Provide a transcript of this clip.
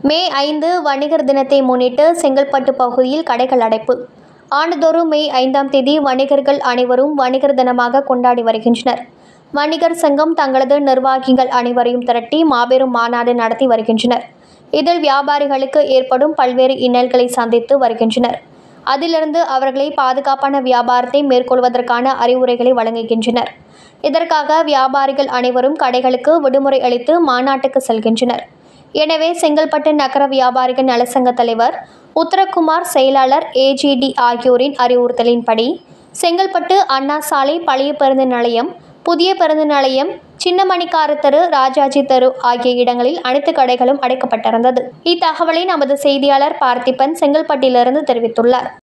மே ஐந்து வணிகர் தினத்தை முன்னிட்டு செங்கல்பட்டு பகுதியில் கடைகள் அடைப்பு ஆண்டுதோறும் மே ஐந்தாம் தேதி வணிகர்கள் அனைவரும் வணிகர் தினமாக கொண்டாடி வருகின்றனர் வணிகர் சங்கம் தங்களது நிர்வாகிகள் அனைவரையும் திரட்டி மாபெரும் மாநாடு நடத்தி வருகின்றனர் இதில் வியாபாரிகளுக்கு ஏற்படும் பல்வேறு இன்னல்களை சந்தித்து வருகின்றனர் அதிலிருந்து அவர்களை பாதுகாப்பான வியாபாரத்தை மேற்கொள்வதற்கான அறிவுரைகளை வழங்குகின்றனர் இதற்காக வியாபாரிகள் அனைவரும் கடைகளுக்கு விடுமுறை அளித்து மாநாட்டுக்கு செல்கின்றனர் எனவே செங்கல்பட்டு நகர வியாபாரிகள் நலசங்க தலைவர் உத்தரகுமார் செயலாளர் ஏஜிடி ஆகியோரின் அறிவுறுத்தலின்படி செங்கல்பட்டு அண்ணா சாலை பழைய பேருந்து நிலையம் புதிய பேருந்து நிலையம் சின்னமணிக்கார தெரு ராஜாஜி தெரு ஆகிய இடங்களில் அனைத்து கடைகளும் அடைக்கப்பட்டிருந்தது இத்தகவலை நமது செய்தியாளர் பார்த்திபன் செங்கல்பட்டிலிருந்து தெரிவித்துள்ளார்